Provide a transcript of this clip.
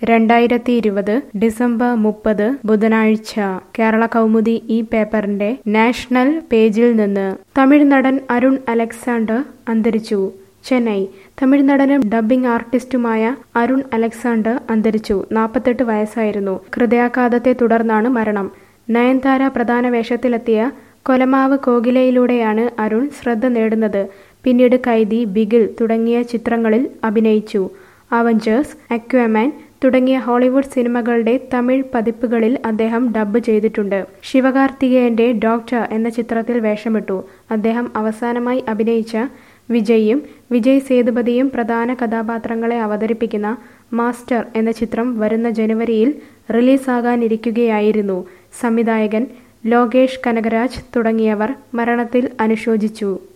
രണ്ടായിരത്തി ഇരുപത് ഡിസംബർ മുപ്പത് ബുധനാഴ്ച കേരള കൗമുദി ഈ പേപ്പറിന്റെ നാഷണൽ പേജിൽ നിന്ന് തമിഴ് നടൻ അരുൺ അലക്സാണ്ടർ അന്തരിച്ചു ചെന്നൈ തമിഴ് നടനും ഡബ്ബിംഗ് ആർട്ടിസ്റ്റുമായ അരുൺ അലക്സാണ്ടർ അന്തരിച്ചു നാൽപ്പത്തെട്ട് വയസ്സായിരുന്നു ഹൃദയാഘാതത്തെ തുടർന്നാണ് മരണം നയൻതാര പ്രധാന വേഷത്തിലെത്തിയ കൊലമാവ് കോകിലയിലൂടെയാണ് അരുൺ ശ്രദ്ധ നേടുന്നത് പിന്നീട് കൈദി ബിഗിൽ തുടങ്ങിയ ചിത്രങ്ങളിൽ അഭിനയിച്ചു അവഞ്ചേഴ്സ് അക്വാമാൻ തുടങ്ങിയ ഹോളിവുഡ് സിനിമകളുടെ തമിഴ് പതിപ്പുകളിൽ അദ്ദേഹം ഡബ്ബ് ചെയ്തിട്ടുണ്ട് ശിവകാർത്തികേയന്റെ ഡോക്ടർ എന്ന ചിത്രത്തിൽ വേഷമിട്ടു അദ്ദേഹം അവസാനമായി അഭിനയിച്ച വിജയും വിജയ് സേതുപതിയും പ്രധാന കഥാപാത്രങ്ങളെ അവതരിപ്പിക്കുന്ന മാസ്റ്റർ എന്ന ചിത്രം വരുന്ന ജനുവരിയിൽ റിലീസാകാനിരിക്കുകയായിരുന്നു സംവിധായകൻ ലോകേഷ് കനകരാജ് തുടങ്ങിയവർ മരണത്തിൽ അനുശോചിച്ചു